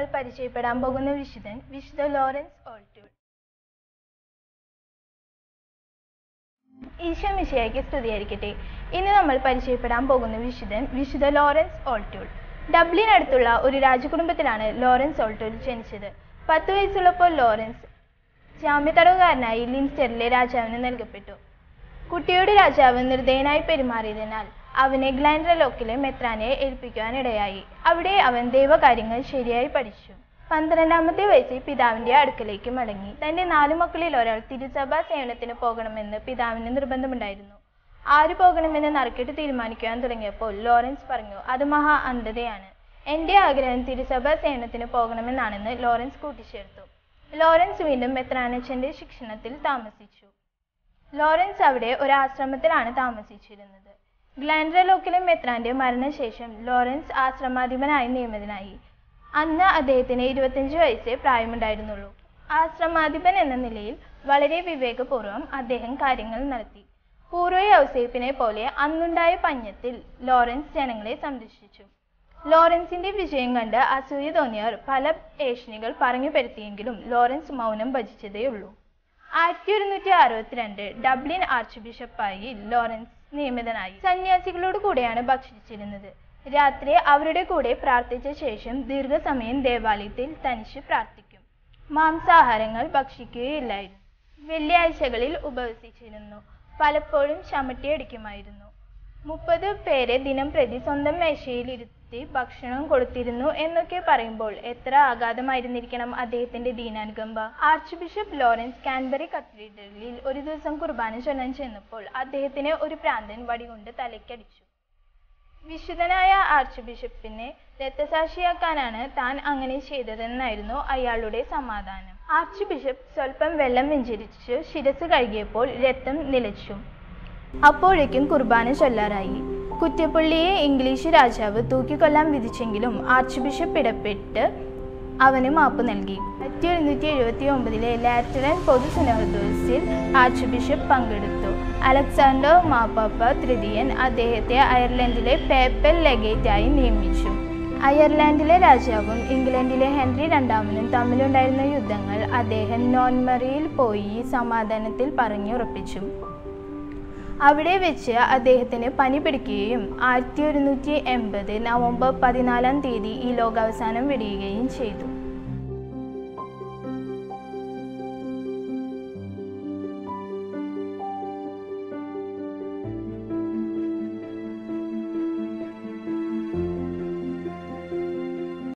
നമ്മൾ പരിചയപ്പെടാൻ പോകുന്ന വിശുദ്ധൻ വിശുദ്ധ ലോറൻസ് ഓൾട്യൂൾ ഈശോ മിശിയായിക്ക് സ്തുതിയായിരിക്കട്ടെ ഇന്ന് നമ്മൾ പരിചയപ്പെടാൻ പോകുന്ന വിശുദ്ധൻ വിശുദ്ധ ലോറൻസ് ഓൾട്യൂൾ ഡബ്ലിൻ അടുത്തുള്ള ഒരു രാജകുടുംബത്തിലാണ് ലോറൻസ് ഓൾട്യൂൾ ജനിച്ചത് പത്ത് വയസ്സുള്ളപ്പോൾ ലോറൻസ് ജാമ്യതടവുകാരനായി ലിൻസ്റ്ററിലെ രാജാവിന് നൽകപ്പെട്ടു കുട്ടിയോട് രാജാവ് നിർദ്ദയനായി പെരുമാറിയതിനാൽ അവനെ ഗ്ലാൻഡ്രലോക്കിലെ മെത്രാനെ ഏൽപ്പിക്കുവാനിടയായി അവിടെ അവൻ ദൈവകാര്യങ്ങൾ ശരിയായി പഠിച്ചു പന്ത്രണ്ടാമത്തെ വയസ്സിൽ പിതാവിന്റെ അടുക്കലേക്ക് മടങ്ങി തന്റെ നാലു മക്കളിൽ ഒരാൾ തിരുസഭാ സേവനത്തിന് പോകണമെന്ന് പിതാവിന് നിർബന്ധമുണ്ടായിരുന്നു ആര് പോകണമെന്ന് നറുക്കിട്ട് തീരുമാനിക്കുവാൻ തുടങ്ങിയപ്പോൾ ലോറൻസ് പറഞ്ഞു അത് മഹാ അന്ധതയാണ് എന്റെ ആഗ്രഹം തിരുസഭാ സേവനത്തിന് പോകണമെന്നാണെന്ന് ലോറൻസ് കൂട്ടിച്ചേർത്തു ലോറൻസ് വീണ്ടും മെത്രാനച്ചന്റെ ശിക്ഷണത്തിൽ താമസിച്ചു ലോറൻസ് അവിടെ ഒരു ആശ്രമത്തിലാണ് താമസിച്ചിരുന്നത് ഗ്ലാൻഡ്രലോക്കിലെ മെത്രാന്റെ മരണശേഷം ലോറൻസ് ആശ്രമാധിപനായി നിയമിതനായി അന്ന് അദ്ദേഹത്തിന് ഇരുപത്തിയഞ്ച് വയസ്സേ പ്രായമുണ്ടായിരുന്നുള്ളൂ ആശ്രമാധിപൻ എന്ന നിലയിൽ വളരെ വിവേകപൂർവ്വം അദ്ദേഹം കാര്യങ്ങൾ നടത്തി പൂർവ്വ ഔസേപ്പിനെ പോലെ അന്നുണ്ടായ പഞ്ഞത്തിൽ ലോറൻസ് ജനങ്ങളെ സംരക്ഷിച്ചു ലോറൻസിന്റെ വിജയം കണ്ട് അസൂയ തോന്നിയവർ പല ഏഷണികൾ പറഞ്ഞു പരത്തിയെങ്കിലും ലോറൻസ് മൗനം ഭജിച്ചതേയുള്ളൂ ആയിരത്തി ഒരുന്നൂറ്റി അറുപത്തിരണ്ട് ഡബ്ലിൻ ആർച്ച് ബിഷപ്പായി ലോറൻസ് നിയമിതനായി സന്യാസികളോട് കൂടെയാണ് ഭക്ഷിച്ചിരുന്നത് രാത്രി അവരുടെ കൂടെ പ്രാർത്ഥിച്ച ശേഷം ദീർഘസമയം ദേവാലയത്തിൽ തനിച്ച് പ്രാർത്ഥിക്കും മാംസാഹാരങ്ങൾ ഭക്ഷിക്കുകയില്ലായിരുന്നു വെള്ളിയാഴ്ചകളിൽ ഉപവസിച്ചിരുന്നു പലപ്പോഴും ചമട്ടിയടിക്കുമായിരുന്നു മുപ്പത് പേരെ ദിനം പ്രതി സ്വന്തം മേശയിൽ ഇരുത്തി ഭക്ഷണം കൊടുത്തിരുന്നു എന്നൊക്കെ പറയുമ്പോൾ എത്ര ആഘാതമായിരുന്നിരിക്കണം അദ്ദേഹത്തിന്റെ ദീനാനുകമ്പ ആർച്ച് ബിഷപ്പ് ലോറൻസ് കാൻബറി കത്തീഡ്രലിൽ ഒരു ദിവസം കുർബാന ചൊല്ലാൻ ചെന്നപ്പോൾ അദ്ദേഹത്തിന് ഒരു പ്രാന്തൻ വടികൊണ്ട് തലയ്ക്കടിച്ചു വിശുദ്ധനായ ആർച്ച് ബിഷപ്പിനെ രക്തസാക്ഷിയാക്കാനാണ് താൻ അങ്ങനെ ചെയ്തതെന്നായിരുന്നു അയാളുടെ സമാധാനം ആർച്ച് ബിഷപ്പ് സ്വല്പം വെള്ളം വെഞ്ചരിച്ച് ശിരസ് കഴുകിയപ്പോൾ രക്തം നിലച്ചു അപ്പോഴേക്കും കുർബാന ചൊല്ലാറായി കുറ്റപ്പള്ളിയെ ഇംഗ്ലീഷ് രാജാവ് തൂക്കിക്കൊല്ലാൻ വിധിച്ചെങ്കിലും ആർച്ച് ബിഷപ്പ് ഇടപെട്ട് അവന് മാപ്പ് നൽകി ആയിരത്തി എഴുന്നൂറ്റി എഴുപത്തി ഒമ്പതിലെ ലാറ്ററൻ പൊതു സുനഹദോസിൽ ആർച്ച് ബിഷപ്പ് പങ്കെടുത്തു അലക്സാണ്ടർ മാപ്പാപ്പ തൃതീയൻ അദ്ദേഹത്തെ അയർലൻഡിലെ പേപ്പൽ ലെഗേറ്റായി നിയമിച്ചു അയർലാൻഡിലെ രാജാവും ഇംഗ്ലണ്ടിലെ ഹെൻറി രണ്ടാമനും തമ്മിലുണ്ടായിരുന്ന യുദ്ധങ്ങൾ അദ്ദേഹം നോൺമറിയിൽ പോയി സമാധാനത്തിൽ പറഞ്ഞുറപ്പിച്ചു അവിടെ വെച്ച് അദ്ദേഹത്തിന് പനി പിടിക്കുകയും ആയിരത്തി ഒരുന്നൂറ്റി എൺപത് നവംബർ പതിനാലാം തീയതി ഈ ലോകാവസാനം വെടിയുകയും ചെയ്തു